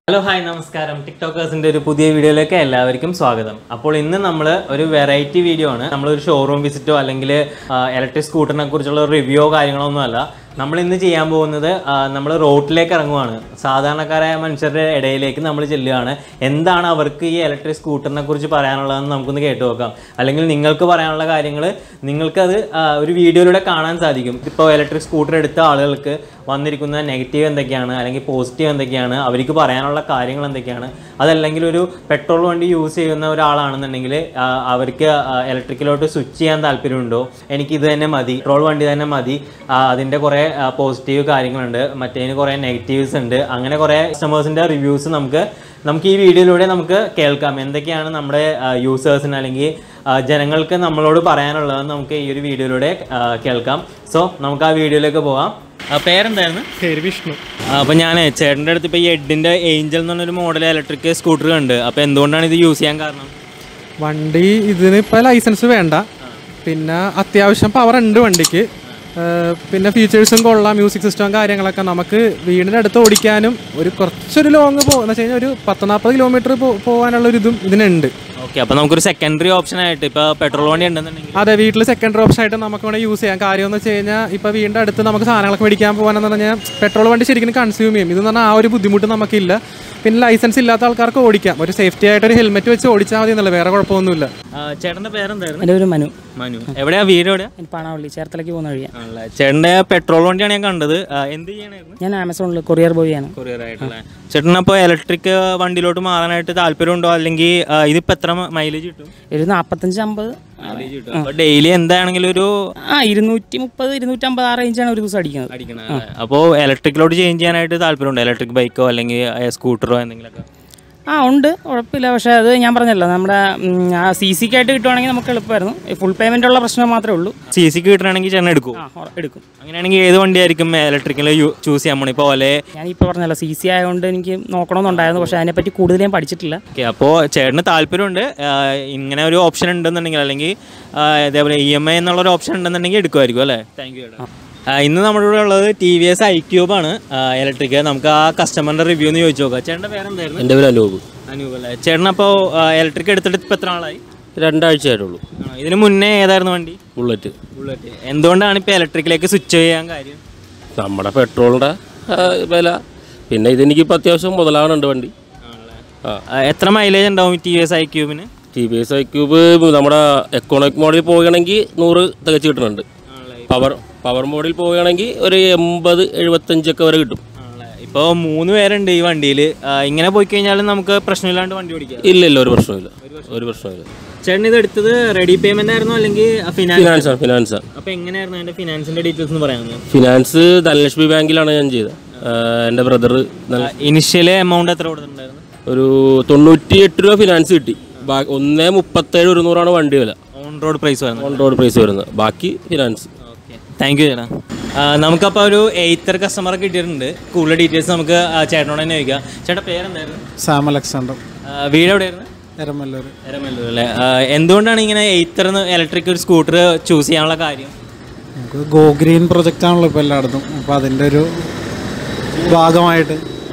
Hello hi നമസ്കാരം ടിക്ടോക്കേഴ്സിന്റെ ഒരു പുതിയ വീഡിയോയിലേക്ക് എല്ലാവർക്കും സ്വാഗതം അപ്പോൾ ഇന്ന് നമ്മൾ ഒരു വെറൈറ്റി വീഡിയോ ആണ് നമ്മളൊരു ഷോറൂം വിസിറ്റോ അല്ലെങ്കിൽ ഇലക്ട്രിക് സ്കൂട്ടറിനെ കുറിച്ചുള്ള റിവ്യോ കാര്യങ്ങളോ ഒന്നുമല്ല നമ്മൾ ഇന്ന് ചെയ്യാൻ പോകുന്നത് നമ്മൾ റോഡിലേക്ക് ഇറങ്ങുവാണ് സാധാരണക്കാരായ മനുഷ്യരുടെ ഇടയിലേക്ക് നമ്മൾ ചെല്ലുകയാണ് എന്താണ് അവർക്ക് ഈ ഇലക്ട്രിക് സ്കൂട്ടറിനെ കുറിച്ച് പറയാനുള്ളതെന്ന് നമുക്കൊന്ന് കേട്ടു നോക്കാം അല്ലെങ്കിൽ നിങ്ങൾക്ക് പറയാനുള്ള കാര്യങ്ങൾ നിങ്ങൾക്കത് ആ, ഒരു വീഡിയോയിലൂടെ കാണാൻ സാധിക്കും ഇപ്പോൾ ഇലക്ട്രിക് സ്കൂട്ടർ എടുത്ത ആളുകൾക്ക് വന്നിരിക്കുന്ന നെഗറ്റീവ് എന്തൊക്കെയാണ് അല്ലെങ്കിൽ പോസിറ്റീവ് എന്തൊക്കെയാണ് അവർക്ക് പറയാനുള്ള കാര്യങ്ങൾ എന്തൊക്കെയാണ് അതല്ലെങ്കിൽ ഒരു പെട്രോൾ വണ്ടി യൂസ് ചെയ്യുന്ന ഒരാളാണെന്നുണ്ടെങ്കിൽ ആ, അവർക്ക് ഇലക്ട്രിക്കലോട്ട് സ്വിച്ച് ചെയ്യാൻ താല്പര്യമുണ്ടോ എനിക്ക് ഇത് തന്നെ മതി പെട്രോൾ വണ്ടി തന്നെ മതി ആ, അതിൻ്റെ കുറേ പോസിറ്റീവ് കാര്യങ്ങളുണ്ട് മറ്റേതിന് കുറേ നെഗറ്റീവ്സ് ഉണ്ട് അങ്ങനെ കുറേ കസ്റ്റമേഴ്സിൻ്റെ റിവ്യൂസ് നമുക്ക് നമുക്ക് ഈ വീഡിയോയിലൂടെ നമുക്ക് കേൾക്കാം എന്തൊക്കെയാണ് നമ്മുടെ യൂസേഴ്സിന് അല്ലെങ്കിൽ ആ, ജനങ്ങൾക്ക് നമ്മളോട് പറയാനുള്ളതെന്ന് നമുക്ക് ഈ ഒരു വീഡിയോയിലൂടെ ആ, കേൾക്കാം സോ നമുക്ക് ആ വീഡിയോയിലേക്ക് പോകാം ആ, പേരെന്തായിരുന്നു പേര് വിഷ്ണു അപ്പോൾ ഞാൻ ചേട്ടൻ്റെ അടുത്ത് ഇപ്പോൾ ഈ എഡിൻ്റെ ഏഞ്ചൽ എന്ന് പറഞ്ഞൊരു മോഡൽ ഇലക്ട്രിക് സ്കൂട്ടർ ഉണ്ട് അപ്പോൾ എന്തുകൊണ്ടാണ് ഇത് യൂസ് ചെയ്യാൻ കാരണം വണ്ടി ഇതിന് ഇപ്പോൾ ലൈസൻസ് വേണ്ട പിന്നെ അത്യാവശ്യം പവർ ഉണ്ട് വണ്ടിക്ക് ഏഹ് പിന്നെ ഫീച്ചേഴ്സും കൊള്ളാം മ്യൂസിക് സിസ്റ്റവും കാര്യങ്ങളൊക്കെ നമുക്ക് വീടിൻ്റെ അടുത്ത് ഓടിക്കാനും ഒരു കുറച്ചൊരു ലോങ് പോകുന്ന വെച്ച് കഴിഞ്ഞാൽ ഒരു പത്ത് നാൽപ്പത് കിലോമീറ്റർ പോകാനുള്ള ഒരു ഇതും ഇതിനുണ്ട് ഓക്കെ അപ്പോൾ നമുക്കൊരു സെക്കൻഡറി ഓപ്ഷൻ ആയിട്ട് ഇപ്പോൾ പെട്രോൾ വണ്ടി ഉണ്ടെന്നുണ്ടെങ്കിൽ അതെ വീട്ടിൽ സെക്കൻഡറി ഓപ്ഷൻ ആയിട്ട് നമുക്ക് വേണമെങ്കിൽ യൂസ് ചെയ്യാം കാര്യം എന്ന് വെച്ച് കഴിഞ്ഞാൽ ഇപ്പോൾ വീടിൻ്റെ അടുത്ത് നമുക്ക് സാധനങ്ങളൊക്കെ മേടിക്കാൻ പോകാനെന്ന് പറഞ്ഞാൽ പെട്രോൾ വണ്ടി ശരിക്കും കൺസ്യൂം ചെയ്യും ഇതെന്ന് പറഞ്ഞാൽ ആ ഒരു ബുദ്ധിമുട്ട് നമുക്കില്ല പിന്നെ ലൈസൻസ് ഇല്ലാത്ത ആൾക്കാർക്ക് ഓടിക്കാം ഒരു സേഫ്റ്റി ആയിട്ട് ഒരു ഹെൽമെറ്റ് വെച്ച് ഓടിച്ചാൽ മതി എന്നല്ല വേറെ കുഴപ്പമൊന്നുമില്ല ആ, ചേട്ടൻ്റെ പേരെന്തായിരുന്നു എൻ്റെ ഒരു മനു മനു എവിടെയാ വീട് എവിടെയാ എനിക്ക് പണവള്ളി ചേർത്തലയ്ക്ക് പോകുന്ന വഴിയാണ് ആണല്ലേ ചേട്ടൻ്റെ പെട്രോൾ വണ്ടിയാണ് ഞാൻ കണ്ടത് ആ, എന്ത് ചെയ്യണായിരുന്നു ഞാൻ ആമസോണിൽ കൊറിയർ ബോയിയാണ് കൊറിയർ ആയിട്ടുള്ള ചേട്ടൻ അപ്പോൾ ഇലക്ട്രിക് വണ്ടിയിലോട്ട് മാറാനായിട്ട് താല്പര്യമുണ്ടോ അല്ലെങ്കിൽ ആ, ഇതിപ്പോൾ എത്ര മൈലേജ് കിട്ടും ഒരു നാൽപ്പത്തഞ്ച് അമ്പത് മൈലേജ് കിട്ടും അപ്പോൾ ഡെയിലി എന്താണെങ്കിലും ഒരു ആ ഇരുന്നൂറ്റി മുപ്പത് ഇരുന്നൂറ്റമ്പത് ആ റേഞ്ചാണ് ഒരു ദിവസം അടിക്കുന്നത് അടിക്കണം അപ്പോൾ ഇലക്ട്രിക്കിലോട്ട് ചേഞ്ച് ചെയ്യാനായിട്ട് താല്പര്യമുണ്ടോ ഇലക്ട്രിക് ബൈക്കോ അല്ലെങ്കിൽ സ്കൂട്ടറോ എന്തെങ്കിലുമൊക്കെ ആ ഉണ്ട് കുഴപ്പമില്ല പക്ഷേ അത് ഞാൻ പറഞ്ഞല്ലോ നമ്മുടെ ഉം, ആ സി സിക്ക് ആയിട്ട് കിട്ടുവാണെങ്കിൽ നമുക്ക് എളുപ്പമായിരുന്നു ഫുൾ പേയ്മെൻ്റ് ഉള്ള പ്രശ്നം മാത്രമേ ഉള്ളൂ സി സിക്ക് കിട്ടണമെങ്കിൽ ചേട്ടൻ എടുക്കും ആ ഉറ- എടുക്കും അങ്ങനെയാണെങ്കിൽ ഏത് വണ്ടിയായിരിക്കും ഇലക്ട്രിക്കൽ ചൂസ് ചെയ്യാൻ പോണേ ഇപ്പോൾ ഒലേ ഞാനിപ്പോൾ പറഞ്ഞല്ലോ സി സി ആയതുകൊണ്ട് എനിക്ക് നോക്കണമെന്നുണ്ടായിരുന്നു പക്ഷേ അതിനെപ്പറ്റി കൂടുതൽ ഞാൻ പഠിച്ചിട്ടില്ല ഓക്കെ അപ്പോൾ ചേട്ടന് താല്പര്യമുണ്ട് ആ, ഇങ്ങനെ ഒരു ഓപ്ഷൻ ഉണ്ടെന്നുണ്ടെങ്കിൽ അല്ലെങ്കിൽ ആ, ഇതേപോലെ ഇ എം ഐ എന്നുള്ളൊരു ഓപ്ഷൻ ഉണ്ടെന്നുണ്ടെങ്കിൽ എടുക്കുമായിരിക്കും അല്ലേ താങ്ക് യു ചേട്ടാ ആ, ഇന്ന് നമ്മുടെ കൂടെ ഉള്ളത് ടി വി എസ് ഐ ക്യൂബാണ് ഇലക്ട്രിക് നമുക്ക് ആ കസ്റ്റമറിൻ്റെ റിവ്യൂ ഒന്ന് ചോദിച്ചു നോക്കാം ചേട്ടൻ്റെ പേരെന്തായിരുന്നു എൻ്റെ പേര് അനൂപ് അനൂപ് അല്ലേ ചേട്ടനപ്പോൾ ഇലക്ട്രിക് എടുത്തിട്ട് ഇപ്പോൾ എത്ര ആളായി രണ്ടാഴ്ചയായിട്ടുള്ളൂ ആ, ഇതിന് മുന്നേ ഏതായിരുന്നു വണ്ടി ബുള്ളറ്റ് ബുള്ളറ്റ് എന്തുകൊണ്ടാണ് ഇപ്പോൾ ഇലക്ട്രിക്കിലേക്ക് സ്വിച്ച് ചെയ്യാൻ കാര്യം നമ്മുടെ പെട്രോളിൻ്റെ വില പിന്നെ ഇതെനിക്കിപ്പോൾ അത്യാവശ്യം മുതലാകുന്നുണ്ട് വണ്ടി ആ ആ, എത്ര മൈലേജ് ഉണ്ടാവും ടി വി എസ് ഐ ക്യൂബിന് T V S I Qube നമ്മുടെ എക്കോണമിക് മോഡിൽ പോവുകയാണെങ്കിൽ നൂറ് തികച്ച് കിട്ടുന്നുണ്ട് പവർ പവർ മോഡിൽ പോവുകയാണെങ്കിൽ ഒരു എൺപത് എഴുപത്തഞ്ചൊക്കെ വരെ കിട്ടും ഇപ്പോൾ മൂന്ന് പേരുണ്ട് ഈ വണ്ടിയിൽ ഇങ്ങനെ പോയി കഴിഞ്ഞാലും നമുക്ക് പ്രശ്നമില്ലാണ്ട് വണ്ടി ഓടിക്കാം ഇല്ല ഇല്ല ഒരു പ്രശ്നമില്ല ഒരു പ്രശ്നമില്ല ചേട്ടൻ ഇത് എടുത്തത് റെഡി പേയ്മെന്റ് ആയിരുന്നോ അല്ലെങ്കിൽ ഫിനാൻസ് ഫിനാൻസാണ് ഫിനാൻസാണ് അപ്പോൾ എങ്ങനെയായിരുന്നു അതിന്റെ ഫിനാൻസിന്റെ ഡീറ്റെയിൽസ് എന്ന് പറയാമോ ഫിനാൻസ് ധനലക്ഷ്മി ബാങ്കിലാണ് ഞാൻ ചെയ്തത് ആ, എൻ്റെ ബ്രദർ ഇനിഷ്യൽ എമൗണ്ട് എത്ര കൊടുത്തിട്ടുണ്ടായിരുന്നു ഒരു തൊണ്ണൂറ്റി എട്ട് രൂപ ഫിനാൻസ് കിട്ടി ബാ- ഒന്നേ മുപ്പത്തേഴ് ഒരുന്നൂറാണ് വണ്ടി വില ഓൺ റോഡ് പ്രൈസ് വരുന്നത് ഓൺ റോഡ് പ്രൈസ് വരുന്നത് ബാക്കി ഫിനാൻസ് ഓക്കെ താങ്ക് യു ചേട്ടാ ആ, നമുക്കപ്പോൾ ഒരു എയ്ത്തർ കസ്റ്റമറെ കിട്ടിയിട്ടുണ്ട് കൂടുതൽ ഡീറ്റെയിൽസ് നമുക്ക് ആ, ചേട്ടനോട് തന്നെ ചോദിക്കാം ചേട്ടാ പേരെന്തായിരുന്നു സാം അലക്സാണ്ടർ ആ, വീട് എവിടെയായിരുന്നു എരമല്ലൂർ എരമല്ലൂർ അല്ലേ ആ, എന്തുകൊണ്ടാണ് ഇങ്ങനെ എയ്ത്തർ ഇലക്ട്രിക് ഒരു സ്കൂട്ടർ ചൂസ് ചെയ്യാനുള്ള കാര്യം നമുക്ക് ഗോ ഗ്രീൻ പ്രൊജക്റ്റ് ആണല്ലോ ഇപ്പോൾ എല്ലായിടത്തും അപ്പോൾ അതിൻ്റെ ഒരു ഭാഗമായിട്ട്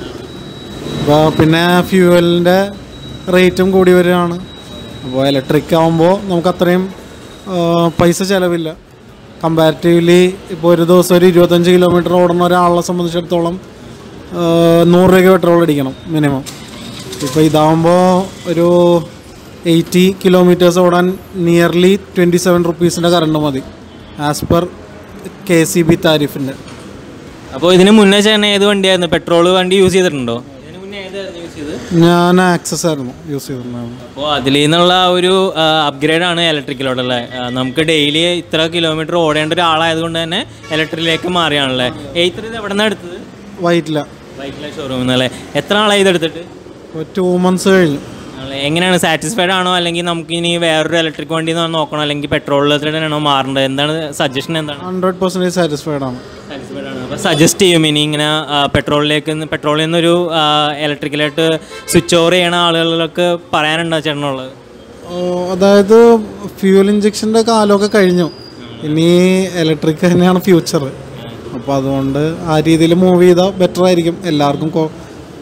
അപ്പോൾ പിന്നെ ഫ്യൂവലിൻ്റെ റേറ്റും കൂടി വരികയാണ് അപ്പോൾ ഇലക്ട്രിക് ആകുമ്പോൾ നമുക്ക് അത്രയും ആ, പൈസ ചിലവില്ല കമ്പാരിറ്റീവ്ലി ഇപ്പോൾ ഒരു ദിവസം ഒരു ഇരുപത്തഞ്ച് കിലോമീറ്റർ ഓടുന്ന ഒരാളെ സംബന്ധിച്ചിടത്തോളം ആ, നൂറ് രൂപയ്ക്ക് പെട്രോൾ അടിക്കണം മിനിമം ഇപ്പോൾ ഇതാകുമ്പോൾ ഒരു എയ്റ്റി കിലോമീറ്റേഴ്സ് ഓടാൻ നിയർലി ട്വൻറ്റി സെവൻ റുപ്പീസിൻ്റെ കറണ്ട് മതി as per K C B താരിഫിൻ്റെ അപ്പോൾ ഇതിന് മുന്നേ ചേട്ടൻ ഏത് വണ്ടിയായിരുന്നു പെട്രോൾ വണ്ടി യൂസ് ചെയ്തിട്ടുണ്ടോ ഇതിന് മുന്നേ ഏതായിരുന്നു യൂസ് ചെയ്തത് ഞാൻ ആക്സസ് ആയിരുന്നു യൂസ് ചെയ്തിട്ടുണ്ടായിരുന്നു അപ്പോൾ അതിൽ നിന്നുള്ള ഒരു അപ്ഗ്രേഡ് ആണ് ഇലക്ട്രിക്കലോട്ടുള്ള നമുക്ക് ഡെയിലി ഇത്ര കിലോമീറ്റർ ഓടേണ്ട ഒരാളായതുകൊണ്ട് തന്നെ ഇലക്ട്രിക്കിലേക്ക് മാറിയാണല്ലേ എയ്ത്തർ ഇത് എവിടെ നിന്നാണ് എടുത്തത് വൈറ്റില ബൈക്കിലെ ഷോറൂമിൽ നിന്നല്ലേ എത്ര ആളായി ഇത് എടുത്തിട്ട് ഇപ്പോൾ ടു മന്ത്സ് കഴിഞ്ഞു ആണല്ലേ? എങ്ങനെയാണ് സാറ്റിസ്ഫൈഡ് ആണോ അല്ലെങ്കിൽ നമുക്ക് ഇനി വേറൊരു ഇലക്ട്രിക് വണ്ടി നോക്കണം അല്ലെങ്കിൽ പെട്രോളിൽ തന്നെയാണോ മാറേണ്ടത് എന്താണ് സജഷൻ എന്താണ് ഹൺഡ്രഡ് പെർസെൻറ്റേജ് സാറ്റിസ്ഫൈഡ് ആണ് സാറ്റിസ്ഫൈഡ് ആണ് അപ്പോൾ സജസ്റ്റ് ചെയ്യും ഇനി ഇങ്ങനെ ആ, പെട്രോളിലേക്ക് നിന്ന്- പെട്രോളിൽ നിന്നൊരു ആ, ഇലക്ട്രിക്കലായിട്ട് സ്വിച്ച് ഓവർ ചെയ്യണ ആളുകൾക്ക് പറയാനുണ്ടോ ചേട്ടനുള്ളത് ഓ, അതായത് ഫ്യൂൽ ഇഞ്ചക്ഷൻ്റെ കാലമൊക്കെ കഴിഞ്ഞു ഇനി ഇലക്ട്രിക് തന്നെയാണ് ഫ്യൂച്ചർ അപ്പോൾ അതുകൊണ്ട് ആ രീതിയിൽ മൂവ് ചെയ്താൽ ബെറ്റർ ആയിരിക്കും എല്ലാവർക്കും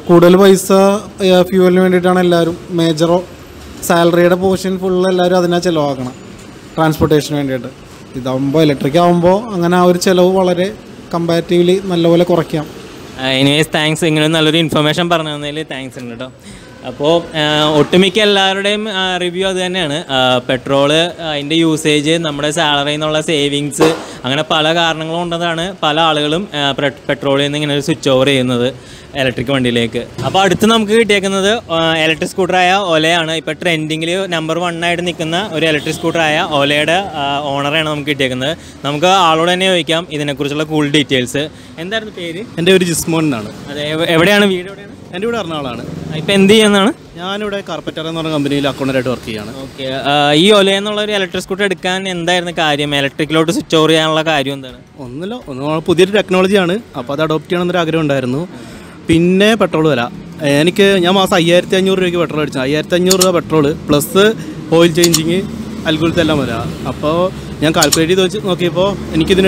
കൂടുതൽ പൈസ ഫ്യൂവലിന് വേണ്ടിയിട്ടാണ് എല്ലാവരും മേജറോ സാലറിയുടെ പോർഷൻ ഫുള്ള് എല്ലാവരും അതിനാ ചിലവാക്കണം ട്രാൻസ്പോർട്ടേഷന് വേണ്ടിയിട്ട് ഇതാകുമ്പോൾ ഇലക്ട്രിക് ആകുമ്പോൾ അങ്ങനെ ആ ഒരു ചിലവ് വളരെ കമ്പാരിറ്റീവ്ലി നല്ലപോലെ കുറയ്ക്കാം എനിവേസ് താങ്ക്സ് ഇങ്ങനെ നല്ലൊരു ഇൻഫർമേഷൻ പറഞ്ഞു തന്നതിൽ താങ്ക്സ് ഉണ്ട് കേട്ടോ അപ്പോൾ ഒട്ടുമിക്ക എല്ലാവരുടെയും റിവ്യൂ അത് തന്നെയാണ് പെട്രോള് അതിൻ്റെ യൂസേജ് നമ്മുടെ സാലറിയിൽ നിന്നുള്ള സേവിങ്സ് അങ്ങനെ പല കാരണങ്ങളും ഉണ്ടെന്നാണ് പല ആളുകളും പെട്രോളിൽ നിന്ന് ഇങ്ങനെ ഒരു സ്വിച്ച് ഓവർ ചെയ്യുന്നത് ഇലക്ട്രിക് വണ്ടിയിലേക്ക് അപ്പോൾ അടുത്ത് നമുക്ക് കിട്ടിയേക്കുന്നത് ഇലക്ട്രിക് സ്കൂട്ടറായ ഒലയാണ് ഇപ്പോൾ ട്രെൻഡിങ്ങിൽ നമ്പർ വൺ ആയിട്ട് നിൽക്കുന്ന ഒരു ഇലക്ട്രിക് സ്കൂട്ടറായ ഒലയുടെ ഓണറാണ് നമുക്ക് കിട്ടിയേക്കുന്നത് നമുക്ക് ആളോട് തന്നെ ചോദിക്കാം ഇതിനെക്കുറിച്ചുള്ള കൂൾ ഡീറ്റെയിൽസ് എന്തായിരുന്നു പേര് എൻ്റെ ഒരു ജിസ്മോൻ എന്നാണ് അതെ എവ- എവിടെയാണ് വീട് എവിടെയാണ് എൻ്റെ ഇവിടെ എറണാകുളമാണ് ഇപ്പം എന്ത് ചെയ്യുന്നതാണ് ഞാനിവിടെ കാർപ്പറ്റർ എന്ന് പറഞ്ഞ കമ്പനിയിൽ അക്കൗണ്ടൻ്റായിട്ട് വർക്ക് ചെയ്യാണ് ഓക്കെ ഈ ഒല എന്നുള്ള ഒരു ഇലക്ട്രിക് സ്കൂട്ടർ എടുക്കാൻ എന്തായിരുന്നു കാര്യം ഇലക്ട്രിക്കിലോട്ട് സ്വിച്ച് ഓവർ ചെയ്യാനുള്ള കാര്യം എന്താണ് ഒന്നുമില്ല ഒന്ന് പുതിയൊരു ടെക്നോളജിയാണ് അപ്പോൾ അത് അഡോപ്റ്റ് ചെയ്യണമെന്നൊരു ആഗ്രഹം ഉണ്ടായിരുന്നു പിന്നെ പെട്രോൾ വില എനിക്ക് ഞാൻ മാസം അയ്യായിരത്തി അഞ്ഞൂറ് രൂപയ്ക്ക് പെട്രോൾ അടിച്ചു അയ്യായിരത്തി അഞ്ഞൂറ് രൂപ പെട്രോൾ പ്ലസ് ഓയിൽ ചേഞ്ചിങ് അൽഗുലത്തെ എല്ലാം വരാം അപ്പോൾ ഞാൻ കാൽക്കുലേറ്റ് ചെയ്ത് വെച്ച് നോക്കിയപ്പോൾ എനിക്കിതിന്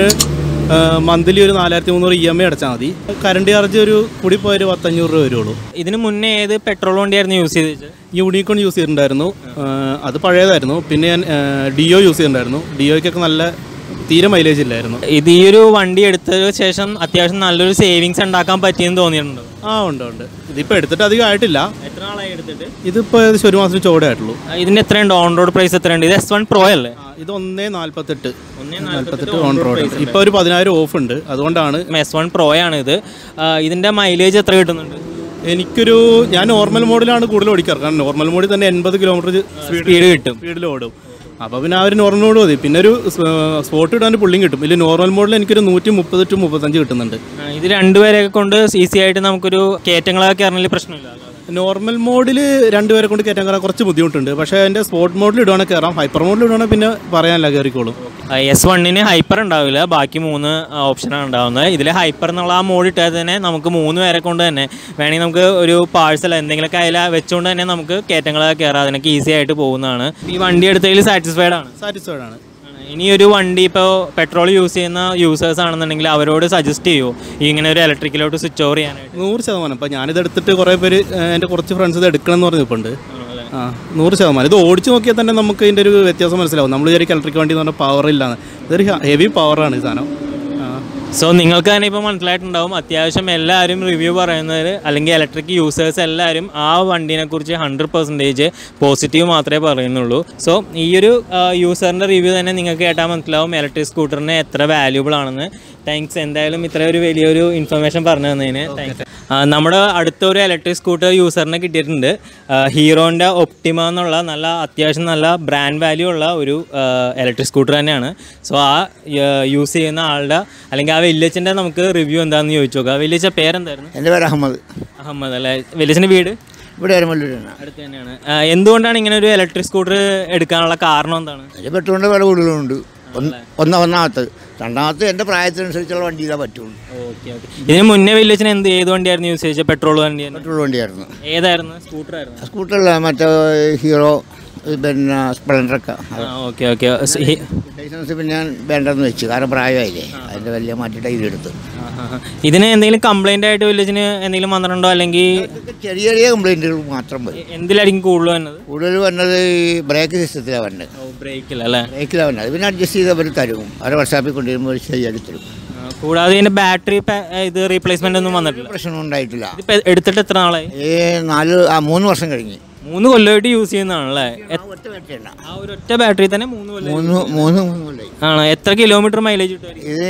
മന്ത്ലി ഒരു നാലായിരത്തി മുന്നൂറ് ഇ എം ഐ അടച്ചാൽ മതി കറണ്ട് ചാർജ് ഒരു കൂടി പോയൊരു പത്തഞ്ഞൂറ് രൂപ വരുള്ളൂ ഇതിന് മുന്നേ ഏത് പെട്രോൾ വണ്ടിയായിരുന്നു യൂസ് ചെയ്തത് യൂണിക്കോൺ യൂസ് ചെയ്തിട്ടുണ്ടായിരുന്നു ആ, അത് പഴയതായിരുന്നു പിന്നെ ഞാൻ ഡിഒ യൂസ് ചെയ്തിട്ടുണ്ടായിരുന്നു ഡിഒയ്ക്കൊക്കെ നല്ല തീരെ മൈലേജ് ഇല്ലായിരുന്നു ഇത് ഈ ഒരു വണ്ടി എടുത്തതിന് ശേഷം അത്യാവശ്യം നല്ലൊരു സേവിങ്സ് ഉണ്ടാക്കാൻ പറ്റിയെന്ന് തോന്നിയിട്ടുണ്ടോ ആ ഉണ്ട് ഉണ്ട് ഇതിപ്പോൾ എടുത്തിട്ട് അധികം ആയിട്ടില്ല എത്ര നാളായി എടുത്തിട്ട് ഇതിപ്പോൾ ഏകദേശം ഒരു മാസത്തിന് ചോടെ ആയിട്ടുള്ളൂ ഇതിന് എത്രയുണ്ട് ഓൺ റോഡ് പ്രൈസ് എത്രയുണ്ട് ഇത് എസ് വൺ പ്രോ അല്ലേ ആ, ഇത് ഒന്നേ നാൽപ്പത്തെട്ട് ഒന്നേ നാൽപ്പത്തെട്ട് ഓൺ റോഡ് ഇപ്പോൾ ഒരു പതിനായിരം ഓഫ് ഉണ്ട് അതുകൊണ്ടാണ് എസ് വൺ പ്രോ ആണ് ഇത് ആ, ഇതിന്റെ മൈലേജ് എത്ര കിട്ടുന്നുണ്ട് എനിക്കൊരു ഞാൻ നോർമൽ മോഡിലാണ് കൂടുതൽ ഓടിക്കാറ് കാരണം നോർമൽ മോഡിൽ തന്നെ എൺപത് കിലോമീറ്റർ സ്പീഡ് കിട്ടും സ്പീഡിൽ ഓടും അപ്പോൾ പിന്നെ ആ ഒരു നോർമൽ മോഡ് മതി പിന്നെ ഒരു സ്പോട്ട് ഇടാൻ പുള്ളിയും കിട്ടും ഇല്ല നോർമൽ മോഡിൽ എനിക്കൊരു നൂറ്റി മുപ്പത് ടു മുപ്പത്തഞ്ച് കിട്ടുന്നുണ്ട് ആ, ഇത് രണ്ടുപേരെയൊക്കെ കൊണ്ട് ഈസി ആയിട്ട് നമുക്കൊരു കയറ്റങ്ങളൊക്കെ ഇറങ്ങി പ്രശ്നമില്ല നോർമൽ മോഡിൽ രണ്ടുപേരെ കൊണ്ട് കയറ്റാൻ കയറാൻ കുറച്ച് ബുദ്ധിമുട്ടുണ്ട് പക്ഷേ എൻ്റെ സ്പോർട്ട് മോഡിൽ ഇടുവാണെങ്കിൽ കയറാം ഹൈപ്പർ മോഡിൽ ഇടുവാണെങ്കിൽ പിന്നെ പറയാനില്ല കയറിക്കോളും എസ് വണ്ണിന് ഹൈപ്പർ ഉണ്ടാവില്ല ബാക്കി മൂന്ന് ഓപ്ഷനാണ് ഉണ്ടാവുന്നത് ഇതിൽ ഹൈപ്പർ എന്നുള്ള ആ മോഡ് ഇട്ടാൽ തന്നെ നമുക്ക് മൂന്ന് പേരെ കൊണ്ട് തന്നെ വേണമെങ്കിൽ നമുക്ക് ഒരു പാഴ്സൽ എന്തെങ്കിലുമൊക്കെ അതിൽ വെച്ചുകൊണ്ട് തന്നെ നമുക്ക് കയറ്റങ്ങളൊക്കെ കയറാം അതിനൊക്കെ ഈസി ആയിട്ട് പോകുന്നതാണ് ഈ വണ്ടി എടുത്തതിൽ സാറ്റിസ്ഫൈഡ് ആണ് സാറ്റിസ്ഫൈഡ് ആണ് ഇനി ഒരു വണ്ടി ഇപ്പോൾ പെട്രോൾ യൂസ് ചെയ്യുന്ന യൂസേഴ്സ് ആണെന്നുണ്ടെങ്കിൽ അവരോട് സജസ്റ്റ് ചെയ്യുമോ ഈ ഇങ്ങനെ ഒരു ഇലക്ട്രിക്കിലോട്ട് സ്വിച്ച് ഓവർ ചെയ്യാനായിട്ട് നൂറ് ശതമാനം ഇപ്പം ഞാനിത് എടുത്തിട്ട് കുറേ പേര് ഏഹ്, എൻ്റെ കുറച്ച് ഫ്രണ്ട്സ് ഇത് എടുക്കണം എന്ന് പറഞ്ഞിട്ടുണ്ട് ആ നൂറ് ശതമാനം ഇത് ഓടിച്ച് നോക്കിയാൽ തന്നെ നമുക്ക് ഇതിൻ്റെ ഒരു വ്യത്യാസം മനസ്സിലാവും നമ്മൾ വിചാരിക്കും ഇലക്ട്രിക് വണ്ടി എന്ന് പറഞ്ഞാൽ പവർ ഇല്ലാന്ന് ഇതൊരു ഹെവി പവറാണ് ഈ സാധനം ആ സോ നിങ്ങൾക്ക് തന്നെ ഇപ്പോൾ മനസ്സിലായിട്ടുണ്ടാവും അത്യാവശ്യം എല്ലാവരും റിവ്യൂ പറയുന്നത് അല്ലെങ്കിൽ ഇലക്ട്രിക് യൂസേഴ്സ് എല്ലാവരും ആ വണ്ടീനെ കുറിച്ച് ഹൺഡ്രഡ് പെർസെൻറ്റേജ് പോസിറ്റീവ് മാത്രമേ പറയുന്നുള്ളൂ സോ ഈ ഒരു യൂസറിൻ്റെ റിവ്യൂ തന്നെ നിങ്ങൾക്ക് കേട്ടാൽ മനസ്സിലാവും ഇലക്ട്രിക് സ്കൂട്ടറിന് എത്ര വാല്യൂബിൾ ആണെന്ന് താങ്ക്സ് എന്തായാലും ഇത്ര ഒരു വലിയൊരു ഇൻഫർമേഷൻ പറഞ്ഞു തന്നതിന് താങ്ക്സ് നമ്മുടെ അടുത്ത ഒരു ഇലക്ട്രിക് സ്കൂട്ടർ യൂസറിനെ കിട്ടിയിട്ടുണ്ട് ഹീറോൻ്റെ ഒപ്റ്റിമ എന്നുള്ള നല്ല അത്യാവശ്യം നല്ല ബ്രാൻഡ് വാല്യൂ ഉള്ള ഒരു ഇലക്ട്രിക് സ്കൂട്ടർ തന്നെയാണ് സോ ആ യൂസ് ചെയ്യുന്ന ആളുടെ അല്ലെങ്കിൽ ആ വെല്ലിച്ചൻ്റെ നമുക്ക് റിവ്യൂ എന്താണെന്ന് ചോദിച്ചു നോക്കാം വെല്ലിച്ച പേരെന്തായിരുന്നു എൻ്റെ പേര് അഹമ്മദ് അഹമ്മദ് അല്ലേ വെല്ലിച്ചൻ്റെ വീട് ഇവിടെ അരമല്ലൂരാണ് അടുത്ത് തന്നെയാണ് ആ, എന്തുകൊണ്ടാണ് ഇങ്ങനെ ഒരു ഇലക്ട്രിക് സ്കൂട്ടർ എടുക്കാനുള്ള കാരണം എന്താണ് അതിൽ പെട്രോളിൻ്റെ വില കൂടുതലുണ്ട് ഒന്ന് ഒന്ന് ഒന്നാമത്തെ രണ്ടാമത്തെ എൻ്റെ പ്രായത്തിനനുസരിച്ചുള്ള വണ്ടിയിലേ പറ്റുള്ളൂ ഓക്കെ ഓക്കെ ഇതിന് മുന്നേ വെല്ലിച്ചന് എന്ത് ഏത് വണ്ടിയായിരുന്നു യൂസ് ചെയ്തത് പെട്രോൾ വണ്ടിയായിരുന്നു പെട്രോൾ വണ്ടിയായിരുന്നു ഏതായിരുന്നു സ്കൂട്ടർ ആയിരുന്നു സ്കൂട്ടറിൽ മറ്റേ ഹീറോ പിന്നെ സ്പ്ലെൻഡറൊക്കെ ആ ഓക്കെ ഓക്കെ ലൈസൻസ് പിന്നെ ഞാൻ വേണ്ടെന്ന് വെച്ചു കാരണം പ്രായമായില്ലേ അതിൻ്റെ വലിയ മാറ്റിയിട്ട് ഇതിലെടുത്ത് ഇതിന് എന്തെങ്കിലും കംപ്ലൈന്റ് ആയിട്ട് വില്ലേജിന് എന്തെങ്കിലും വന്നിട്ടുണ്ടോ അല്ലെങ്കിൽ ഇതൊക്കെ ചെറിയ ചെറിയ കംപ്ലൈൻറ്റുകൾ മാത്രം മതി എന്തിലായിരിക്കും കൂടുതൽ വന്നത് കൂടുതൽ വന്നത് ഈ ബ്രേക്ക് സിസ്റ്റത്തിലാണ് വന്നത് ബ്രേക്കിൽ അല്ലേ ബ്രേക്കിലാണ് വന്നത് അത് പിന്നെ അഡ്ജസ്റ്റ് ചെയ്ത് അവർ തരും അവരെ വർഷാപ്പിൽ കൊണ്ടുവരുമ്പോൾ ശരിയാക്കി തരും ആ, കൂടാതെ ഇതിന്റെ ബാറ്ററി ഇത് റീപ്ലേസ്മെന്റ് ഒന്നും വന്നിട്ടില്ല പ്രശ്നം ഉണ്ടായിട്ടില്ല ഇതിപ്പോ എടുത്തിട്ട് എത്ര നാളായി ഈ നാല് ആ മൂന്ന് വർഷം കഴിഞ്ഞ് മൂന്ന് കൊല്ലമായിട്ട് യൂസ് ചെയ്യുന്നതാണല്ലേ എ- ഒറ്റ ബാറ്ററിയാണ് ആ ഒരു ഒറ്റ ബാറ്ററി തന്നെ മൂന്ന് കൊല്ലം മൂന്ന് മൂന്ന് മൂന്ന് കൊല്ലായി ആണ് എത്ര കിലോമീറ്റർ മൈലേജ് കിട്ടുമായിരിക്കും ഇത്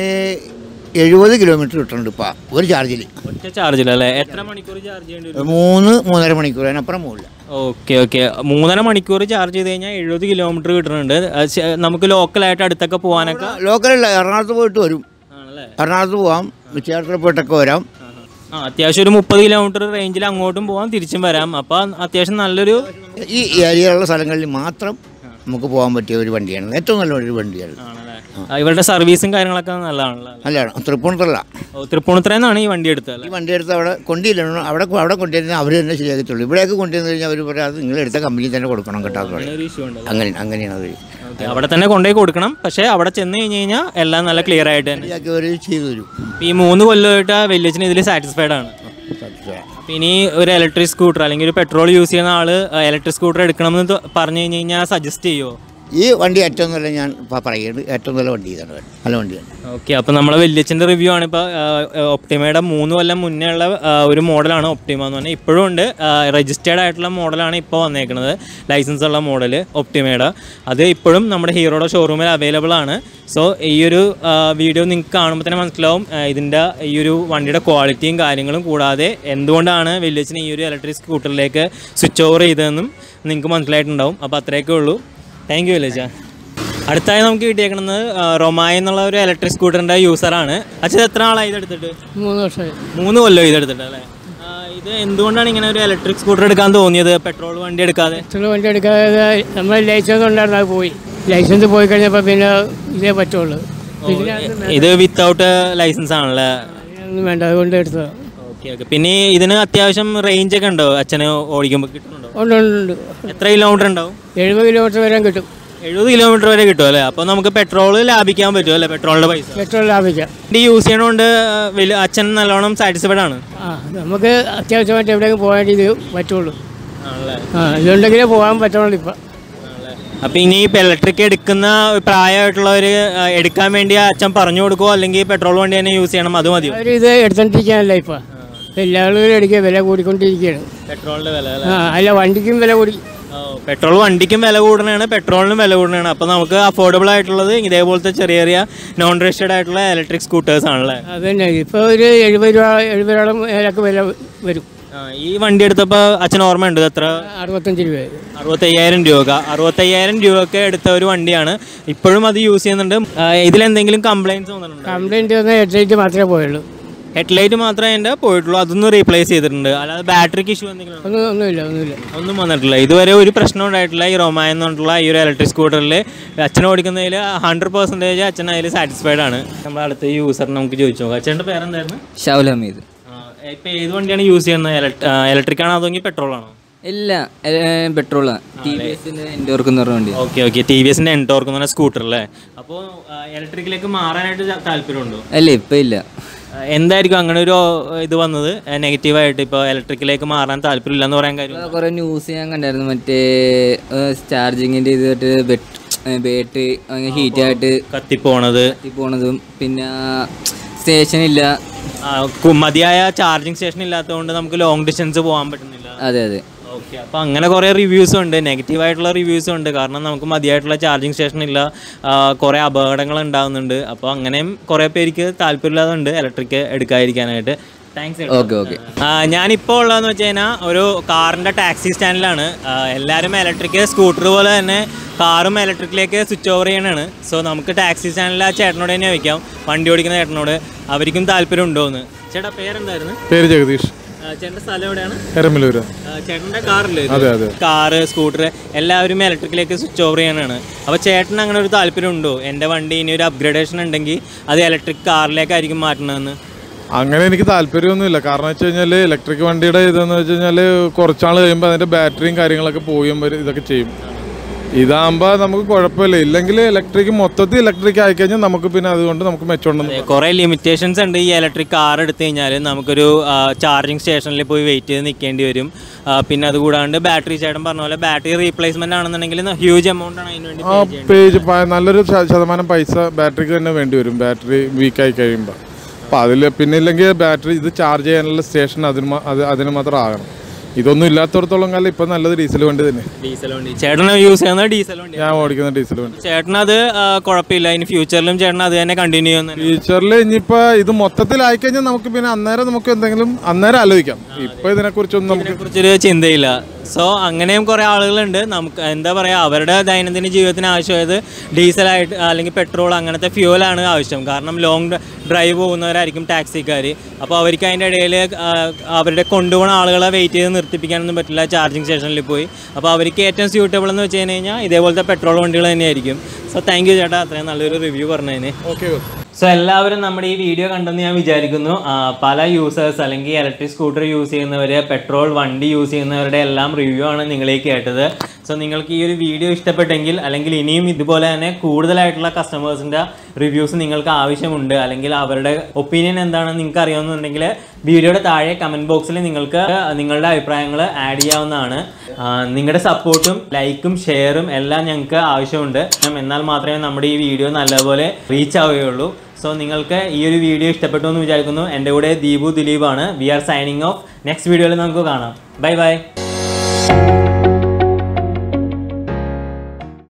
എഴുപത് കിലോമീറ്റർ കിട്ടുന്നുണ്ട് ഇപ്പം ഒരു ചാർജിൽ ഒറ്റ ചാർജിലല്ലേ എത്ര മണിക്കൂർ ചാർജ് ചെയ്യേണ്ടി വരും മൂന്ന് മൂന്നര മണിക്കൂർ അതിനപ്പുറം പോകില്ല ഓക്കെ ഓക്കെ മൂന്നര മണിക്കൂർ ചാർജ് ചെയ്ത് കഴിഞ്ഞാൽ എഴുപത് കിലോമീറ്റർ കിട്ടുന്നുണ്ട് അത് ശ- നമുക്ക് ലോക്കലായിട്ട് അടുത്തൊക്കെ പോകാനൊക്കെ ലോക്കലല്ല എറണാകുളത്ത് പോയിട്ട് വരും ആണല്ലേ എറണാകുളത്ത് പോവാം ചേർത്തല പോയിട്ടൊക്കെ വരാം ആ അത്യാവശ്യം ഒരു മുപ്പത് കിലോമീറ്റർ റേഞ്ചിൽ അങ്ങോട്ടും പോകാം തിരിച്ചും വരാം അപ്പം അത്യാവശ്യം നല്ലൊരു ഈ ഏരിയയിലുള്ള സ്ഥലങ്ങളിൽ മാത്രം നമുക്ക് പോകാൻ പറ്റിയ ഒരു വണ്ടിയാണ് ഏറ്റവും നല്ല ഒരു വണ്ടിയാണ് ആണല്ലേ ആ, ഇവരുടെ സർവീസും കാര്യങ്ങളൊക്കെ നല്ലതാണല്ലോ അല്ലേ? നല്ലതാണ് തൃപ്പൂണിത്തറല്ല ഓ തൃപ്പൂണിത്തുറയിൽ നിന്നാണ് ഈ വണ്ടി എടുത്തത് ഈ അല്ലേ വണ്ടി എടുത്ത് അവിടെ കൊണ്ടുവരണം അവിടെ അവിടെ കൊണ്ടുവരുന്ന അവർ തന്നെ ശരിയാക്കത്തുള്ളൂ ഇവിടെയൊക്കെ കൊണ്ടുവന്നു കഴിഞ്ഞാൽ അവർ പറയാം അത് നിങ്ങൾ എടുത്ത കമ്പനി തന്നെ കൊടുക്കണം കേട്ടോ എന്ന് പറയും ഒരു ഇഷ്യൂ ഉണ്ട് അങ്ങനെ അങ്ങനെയാണ് അത് ഓക്കേ, അവിടെ തന്നെ കൊണ്ടുപോയി കൊടുക്കണം പക്ഷേ അവിടെ ചെന്ന് കഴിഞ്ഞ് കഴിഞ്ഞാൽ എല്ലാം നല്ല ക്ലിയർ ആയിട്ട് തന്നെ ശരിയാക്കി അവർ ചെയ്തു തരും ഈ മൂന്ന് കൊല്ലമായിട്ട് ആ വെല്ലേജിന് ഇതിൽ സാറ്റിസ്ഫൈഡ് ആണ് ചെയ്യാം അപ്പം ഇനി ഒരു ഇലക്ട്രിക് സ്കൂട്ടർ അല്ലെങ്കിൽ ഒരു പെട്രോൾ യൂസ് ചെയ്യുന്ന ആൾ ഇലക്ട്രിക് സ്കൂട്ടർ എടുക്കണമെന്ന് ത- പറഞ്ഞു കഴിഞ്ഞ് കഴിഞ്ഞാൽ സജസ്റ്റ് ചെയ്യുമോ ഈ വണ്ടി ഏറ്റവും നല്ല ഞാൻ ഇപ്പോൾ പറയുന്നത് ഏറ്റവും നല്ല വണ്ടി ഇതാണ് നല്ല വണ്ടിയാണ് ഓക്കെ അപ്പോൾ നമ്മളെ വല്യച്ഛൻ്റെ റിവ്യൂ ആണ് ഇപ്പോൾ ഒപ്റ്റിമയുടെ മൂന്ന് കൊല്ലം മുന്നേ ഉള്ള ആ, ഒരു മോഡലാണ് ഒപ്റ്റിമ എന്ന് പറഞ്ഞാൽ ഇപ്പോഴും ഉണ്ട് രജിസ്റ്റേർഡ് ആയിട്ടുള്ള മോഡലാണ് ഇപ്പോൾ വന്നേക്കുന്നത് ലൈസൻസ് ഉള്ള മോഡൽ ഒപ്റ്റിമയുടെ അത് ഇപ്പോഴും നമ്മുടെ ഹീറോയുടെ ഷോറൂമിൽ അവൈലബിൾ ആണ് സോ ഈ ഒരു വീഡിയോ നിങ്ങൾക്ക് കാണുമ്പോൾ തന്നെ മനസ്സിലാവും ആ, ഇതിൻ്റെ ഈ ഒരു വണ്ടിയുടെ ക്വാളിറ്റിയും കാര്യങ്ങളും കൂടാതെ എന്തുകൊണ്ടാണ് വല്യച്ഛൻ ഈ ഒരു ഇലക്ട്രിക് സ്കൂട്ടറിലേക്ക് സ്വിച്ച് ഓവർ ചെയ്തതെന്നും നിങ്ങൾക്ക് മനസ്സിലായിട്ടുണ്ടാവും അപ്പോൾ അത്രയൊക്കെ ഉള്ളൂ താങ്ക് യു വല്യച്ഛ അടുത്തായി നമുക്ക് കിട്ടിയേക്കുന്നത് റൊമായി എന്നുള്ള ഒരു ഇലക്ട്രിക് സ്കൂട്ടറിന്റെ യൂസറാണ് അച്ഛൻ എത്ര ആളായി ഇതെടുത്തിട്ട് മൂന്ന് വർഷമായി മൂന്ന് കൊല്ലം ഇതെടുത്തിട്ട് അല്ലേ ആ, ഇത് എന്തുകൊണ്ടാണ് ഇങ്ങനെ ഒരു ഇലക്ട്രിക് സ്കൂട്ടർ എടുക്കാൻ തോന്നിയത് പെട്രോൾ വണ്ടി എടുക്കാതെ ഇത്ര വണ്ടി എടുക്കാതെ നമ്മൾ ലൈസൻസ് ഉണ്ടായിരുന്നു അത് പോയി ലൈസൻസ് പോയി കഴിഞ്ഞപ്പോൾ പിന്നെ ഇതേ പറ്റുള്ളൂ ഇത് വിത്തൗട്ട് ലൈസൻസ് ആണല്ലേ ഒന്നും വേണ്ട അതുകൊണ്ട് എടുത്തത് ഓക്കെ ഓക്കെ പിന്നെ ഇതിന് അത്യാവശ്യം റേഞ്ച് ഒക്കെ ഉണ്ടോ അച്ഛന് ഓടിക്കുമ്പോൾ കിട്ടുന്നുണ്ടോ ഉണ്ട് ഉണ്ട് ഉണ്ട് എത്ര കിലോമീറ്റർ ഉണ്ടാവും എഴുപത് കിലോമീറ്റർ വരെ കിട്ടും എഴുപത് കിലോമീറ്റർ വരെ കിട്ടും അല്ലേ അപ്പോൾ നമുക്ക് പെട്രോൾ ലാഭിക്കാൻ പറ്റും അല്ലേ പെട്രോളിന്റെ പൈസ പെട്രോൾ ലാഭിക്കാം വണ്ടി യൂസ് ചെയ്യണോണ്ട് വലിയ അച്ഛൻ നല്ലോണം സാറ്റിസ്ഫൈഡ് ആണ് ആ നമുക്ക് അത്യാവശ്യമായിട്ട് എവിടെയെങ്കിലും പോകാൻ ഇത് പറ്റുള്ളൂ ആണല്ലേ ആ ഇതുണ്ടെങ്കിലേ പോകാൻ പറ്റുള്ളൂ ഇപ്പം അപ്പൊ ഇനി ഇപ്പൊ ഇലക്ട്രിക് എടുക്കുന്ന പ്രായമായിട്ടുള്ളവര് ആ, എടുക്കാൻ വേണ്ടി അച്ഛൻ പറഞ്ഞു കൊടുക്കുമോ അല്ലെങ്കിൽ പെട്രോൾ വണ്ടി തന്നെ യൂസ് ചെയ്യണം അത് മതിയോ അവർ ഇത് എടുത്തോണ്ടിരിക്കാനല്ല ഇപ്പം എല്ലാ ആളുകളും എടുക്കുക വില കൂടിക്കൊണ്ടിരിക്കുകയാണ് പെട്രോളിന്റെ വില ആ അല്ല വണ്ടിക്കും വില കൂടി പെട്രോൾ വണ്ടിക്കും വില കൂടണയാണ് പെട്രോളിനും വില കൂടണയാണ് അപ്പൊ നമുക്ക് അഫോർഡബിൾ ആയിട്ടുള്ളത് ഇതേപോലത്തെ ചെറിയ ചെറിയ നോൺ രജിസ്റ്റേർഡ് ആയിട്ടുള്ള ഇലക്ട്രിക് സ്കൂട്ടേഴ്സ് ആണല്ലേ അത് തന്നെ ഇപ്പോൾ ഒരു എഴുപത് രൂപ എഴുപത് രൂപ മേലൊക്കെ വില വരും ആ, ഈ വണ്ടി എടുത്തപ്പോൾ അച്ഛൻ ഓർമ്മയുണ്ട് ഇത് എത്ര അറുപത്തഞ്ച് രൂപ അറുപത്തയ്യായിരം രൂപ അറുപത്തയ്യായിരം രൂപയൊക്കെ എടുത്ത ഒരു വണ്ടിയാണ് ഇപ്പോഴും അത് യൂസ് ചെയ്യുന്നുണ്ട് ആ, ഇതിലെന്തെങ്കിലും കംപ്ലൈൻറ്റ്സ് വന്നിട്ടുണ്ടോ കംപ്ലൈൻറ്റ് വന്ന ഹെഡ്ലൈറ്റ് മാത്രമേ പോയുള്ളൂ ഹെഡ്ലൈറ്റ് മാത്രമേ എൻ്റെ പോയിട്ടുള്ളൂ അതൊന്നും റീപ്ലേസ് ചെയ്തിട്ടുണ്ട് അല്ലാതെ ബാറ്ററിക്ക് ഇഷ്യൂ എന്തെങ്കിലും ഉണ്ടോ? ഒന്നും ഒന്നുമില്ല ഒന്നുമില്ല ഒന്നും വന്നിട്ടില്ല ഇതുവരെ ഒരു പ്രശ്നം ഉണ്ടായിട്ടില്ല ഈ റൊമായ എന്നുള്ള ഈ ഒരു ഇലക്ട്രിക് സ്കൂട്ടറിൽ അച്ഛൻ ഓടിക്കുന്നതിൽ ഹൺഡ്രഡ് പെർസെൻറ്റേജ് അച്ഛൻ അതിൽ സാറ്റിസ്ഫൈഡ് ആണ് നമ്മൾ അടുത്ത യൂസറിനെ നമുക്ക് ചോദിച്ചു നോക്കാം അച്ഛൻ്റെ പേരെന്തായിരുന്നു ഷൗൽ ഹമീദ് ഇപ്പം ഏത് വണ്ടിയാണ് യൂസ് ചെയ്യുന്നത് ഇലക്ട്രിക് ആണോ അതോ പെട്രോൾ ആണോ ഇല്ല പെട്രോളാണ് ടി വി എസിൻ്റെ എൻഡോർക്ക് എന്ന് പറഞ്ഞ വണ്ടി ഓക്കെ ഓക്കെ ടി വി എസിൻ്റെ എൻടോർക്ക് എന്ന് പറഞ്ഞ സ്കൂട്ടർ അല്ലേ അപ്പോൾ ഇലക്ട്രിക്കിലേക്ക് മാറാനായിട്ട് താ- താല്പര്യമുണ്ടോ അല്ല ഇപ്പം ഇല്ല ആ, എന്തായിരിക്കും അങ്ങനെ ഒരു ഇത് വന്നത് നെഗറ്റീവായിട്ട് ഇപ്പോൾ ഇലക്ട്രിക്കിലേക്ക് മാറാൻ താല്പര്യമില്ല എന്ന് പറയാൻ കാര്യം കുറേ ന്യൂസ് ഞാൻ കണ്ടായിരുന്നു മറ്റേ ചാർജിങ്ങിൻ്റെ ചെയ്തിട്ട് ബാറ്ററി അങ്ങനെ ഹീറ്റായിട്ട് കത്തിപ്പോണത് കത്തി പോണതും പിന്നെ സ്റ്റേഷൻ ഇല്ല ആ, കു- മതിയായ ചാർജിങ് സ്റ്റേഷൻ ഇല്ലാത്തതുകൊണ്ട് നമുക്ക് ലോങ് ഡിസ്റ്റൻസ് പോകാൻ പറ്റുന്നില്ല അതെ അതെ ഓക്കെ അപ്പോൾ അങ്ങനെ കുറേ റിവ്യൂസും ഉണ്ട് നെഗറ്റീവ് ആയിട്ടുള്ള റിവ്യൂസും ഉണ്ട് കാരണം നമുക്ക് മതിയായിട്ടുള്ള ചാർജിങ് സ്റ്റേഷൻ ഇല്ല ആ, കുറേ അപകടങ്ങൾ ഉണ്ടാകുന്നുണ്ട് അപ്പോൾ അങ്ങനെയും കുറേ പേർക്ക് താല്പര്യമില്ലാതെ ഉണ്ട് ഇലക്ട്രിക് എടുക്കാതിരിക്കാനായിട്ട് താങ്ക്സ് ഓക്കെ ഓക്കെ ഞാനിപ്പോൾ ഉള്ളതെന്ന് വെച്ച് കഴിഞ്ഞാൽ ഒരു കാറിൻ്റെ ടാക്സി സ്റ്റാൻഡിലാണ് ആ, എല്ലാവരും ഇലക്ട്രിക് സ്കൂട്ടർ പോലെ തന്നെ കാറും ഇലക്ട്രിക്കിലേക്ക് സ്വിച്ച് ഓവർ ചെയ്യണതാണ് സോ നമുക്ക് ടാക്സി സ്റ്റാൻഡിൽ ആ ചേട്ടനോട് തന്നെ ചോദിക്കാം വണ്ടി ഓടിക്കുന്ന ചേട്ടനോട് അവർക്കും താല്പര്യം ഉണ്ടോ എന്ന് ചേട്ടാ പേരെന്തായിരുന്നു പേര് ജഗദീഷ് ആ, ചേട്ടൻ്റെ സ്ഥലം എവിടെയാണ് എരമലൂര് ആ, ചേട്ടൻ്റെ കാറില്ലേ ഇത്? അതെ, അതെ. കാറ് സ്കൂട്ടർ എല്ലാവരും ഇലക്ട്രിക്കിലേക്ക് സ്വിച്ച് ഓവർ ചെയ്യാനാണ് അപ്പോൾ ചേട്ടന് അങ്ങനെ ഒരു താല്പര്യം ഉണ്ടോ എൻ്റെ വണ്ടി ഇനി ഒരു അപ്ഗ്രേഡേഷൻ ഉണ്ടെങ്കിൽ അത് ഇലക്ട്രിക് കാറിലേക്കായിരിക്കും മാറ്റണമെന്ന് അങ്ങനെ എനിക്ക് താല്പര്യമൊന്നുമില്ല കാരണം വെച്ച് കഴിഞ്ഞാൽ ഇലക്ട്രിക് വണ്ടിയുടെ ഇതെന്ന് വെച്ച് കഴിഞ്ഞാൽ കുറച്ചാൾ കഴിയുമ്പോൾ അതിൻ്റെ ബാറ്ററിയും കാര്യങ്ങളൊക്കെ പോയും വരും ഇതൊക്കെ ചെയ്യും ഇതാകുമ്പോൾ നമുക്ക് കുഴപ്പമില്ല ഇല്ലെങ്കിൽ ഇലക്ട്രിക് മൊത്തത്തിൽ ഇലക്ട്രിക് ആയിക്കഴിഞ്ഞാൽ നമുക്ക് പിന്നെ അതുകൊണ്ട് നമുക്ക് മെച്ചമുണ്ടെന്ന് കുറേ ലിമിറ്റേഷൻസ് ഉണ്ട് ഈ ഇലക്ട്രിക് കാർ എടുത്തു കഴിഞ്ഞാൽ നമുക്കൊരു ചാർജിങ് സ്റ്റേഷനിൽ പോയി വെയിറ്റ് ചെയ്ത് നിൽക്കേണ്ടി വരും ആ, പിന്നെ അതുകൂടാണ്ട് ബാറ്ററി ചേട്ടൻ പറഞ്ഞ പോലെ ബാറ്ററി റീപ്ലേസ്മെന്റ് ആണെന്നുണ്ടെങ്കിൽ ഹ്യൂജ് എമൗണ്ട് ആണ് അതിന് വേണ്ടി ആ pay ചെയ്യേണ്ടത്. പേജ് പ- നല്ലൊരു ശ- ശതമാനം പൈസ ബാറ്ററിക്ക് തന്നെ വേണ്ടി വരും ബാറ്ററി വീക്കായി കഴിയുമ്പോൾ അപ്പോൾ അതിൽ പിന്നെ ഇല്ലെങ്കിൽ ബാറ്ററി ഇത് ചാർജ് ചെയ്യാനുള്ള സ്റ്റേഷൻ അതിന് മാ- അത് അതിന് മാത്രം ആകണം ഇതൊന്നും ഇല്ലാത്തടത്തോളം കാലം ഇപ്പം നല്ലത് ഡീസൽ വണ്ടി തന്നെ ഡീസൽ വണ്ടി ചേട്ടൻ യൂസ് ചെയ്യുന്നത് ഡീസൽ വണ്ടി ഞാൻ ഓടിക്കുന്ന ഡീസൽ വണ്ടി ചേട്ടനത് ആ, കുഴപ്പമില്ല ഇനി ഫ്യൂച്ചറിലും ചേട്ടൻ അത് തന്നെ കണ്ടിന്യൂ ചെയ്യുന്ന ഫ്യൂച്ചറിൽ ഇനിയിപ്പോൾ ഇത് മൊത്തത്തിലായി കഴിഞ്ഞാൽ നമുക്ക് പിന്നെ അന്നേരം നമുക്ക് എന്തെങ്കിലും അന്നേരം ആലോചിക്കാം ഇപ്പം ഇതിനെക്കുറിച്ചൊന്നും നമുക്ക് കുറിച്ചൊരു ചിന്തയില്ല സോ അങ്ങനെയും കുറേ ആളുകളുണ്ട് നമുക്ക് എന്താ പറയുക അവരുടെ ദൈനംദിന ജീവിതത്തിന് ആവശ്യമായത് ഡീസലായിട്ട് അല്ലെങ്കിൽ പെട്രോൾ അങ്ങനത്തെ ഫ്യൂവലാണ് ആവശ്യം കാരണം ലോങ് ഡ്രൈവ് പോകുന്നവരായിരിക്കും ടാക്സിക്കാർ അപ്പോൾ അവർക്ക് അതിൻ്റെ ഇടയിൽ അവരുടെ കൊണ്ടുപോകുന്ന ആളുകളെ വെയിറ്റ് ചെയ്ത് നിർത്തിപ്പിക്കാനൊന്നും പറ്റില്ല ചാർജിങ് സ്റ്റേഷനിൽ പോയി അപ്പോൾ അവർക്ക് ഏറ്റവും സ്യൂട്ടബിൾ എന്ന് വെച്ച് കഴിഞ്ഞാൽ ഇതേപോലത്തെ പെട്രോൾ വണ്ടികൾ തന്നെയായിരിക്കും സോ താങ്ക് യു ചേട്ടാ അത്രയും നല്ലൊരു റിവ്യൂ പറഞ്ഞതിന് ഓക്കെ സോ എല്ലാവരും നമ്മുടെ ഈ വീഡിയോ കണ്ടെന്ന് ഞാൻ വിചാരിക്കുന്നു ആ, പല യൂസേഴ്സ് അല്ലെങ്കിൽ ഇലക്ട്രിക് സ്കൂട്ടർ യൂസ് ചെയ്യുന്നവർ പെട്രോൾ വണ്ടി യൂസ് ചെയ്യുന്നവരുടെ എല്ലാം റിവ്യൂ ആണ് നിങ്ങളീ കേട്ടത് സോ നിങ്ങൾക്ക് ഈ ഒരു വീഡിയോ ഇഷ്ടപ്പെട്ടെങ്കിൽ അല്ലെങ്കിൽ ഇനിയും ഇതുപോലെ തന്നെ കൂടുതലായിട്ടുള്ള കസ്റ്റമേഴ്സിൻ്റെ റിവ്യൂസ് നിങ്ങൾക്ക് ആവശ്യമുണ്ട് അല്ലെങ്കിൽ അവരുടെ ഒപ്പീനിയൻ എന്താണെന്ന് നിങ്ങൾക്ക് അറിയാവുന്നുണ്ടെങ്കിൽ വീഡിയോയുടെ താഴെ കമൻറ്റ് ബോക്സിൽ നിങ്ങൾക്ക് നിങ്ങളുടെ അഭിപ്രായങ്ങൾ ആഡ് ചെയ്യാവുന്നതാണ് ആ, നിങ്ങളുടെ സപ്പോർട്ടും ലൈക്കും ഷെയറും എല്ലാം ഞങ്ങൾക്ക് ആവശ്യമുണ്ട് എന്നാൽ മാത്രമേ നമ്മുടെ ഈ വീഡിയോ നല്ലപോലെ റീച്ച് ആവുകയുള്ളൂ സോ നിങ്ങൾക്ക് ഈ ഒരു വീഡിയോ ഇഷ്ടപ്പെട്ടു എന്ന് വിചാരിക്കുന്നു എൻ്റെ കൂടെ ദീപു ദിലീപാണ് we are signing off next വീഡിയോയിൽ നമുക്ക് കാണാം ബൈ ബൈ